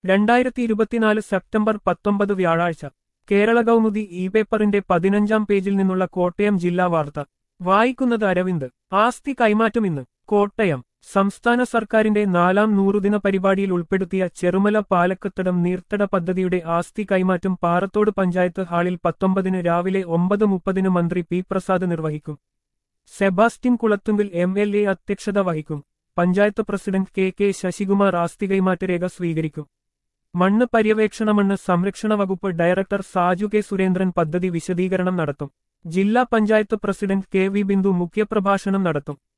രണ്ടായിരത്തി ഇരുപത്തിനാല് സെപ്റ്റംബർ പത്തൊമ്പത് വ്യാഴാഴ്ച കേരള കൗമുദി ഇ പേപ്പറിന്റെ പതിനഞ്ചാം പേജിൽ നിന്നുള്ള കോട്ടയം ജില്ലാ വാർത്ത വായിക്കുന്നത് അരവിന്ദ് ആസ്തി കൈമാറ്റം ഇന്ന് കോട്ടയം സംസ്ഥാന സർക്കാരിന്റെ നാലാം നൂറുദിന പരിപാടിയിൽ ഉൾപ്പെടുത്തിയ ചെറുമല പാലക്കത്തടം നീർത്തട പദ്ധതിയുടെ ആസ്തി കൈമാറ്റം പാറത്തോട് പഞ്ചായത്ത് ഹാളിൽ പത്തൊമ്പതിന് രാവിലെ ഒമ്പത് മുപ്പതിന് മന്ത്രി പി പ്രസാദ് നിർവഹിക്കും Sebastian Kulathumpil M L A അധ്യക്ഷത വഹിക്കും panchayat president K K Sasikumar ആസ്തി കൈമാറ്റ രേഖ സ്വീകരിക്കും മണ്ണ് പര്യവേക്ഷണ മണ്ണ് സംരക്ഷണ വകുപ്പ് ഡയറക്ടർ സാജു കെ സുരേന്ദ്രൻ പദ്ധതി വിശദീകരണം നടത്തും ജില്ലാ panchayat president K V Bindu മുഖ്യപ്രഭാഷണം നടത്തും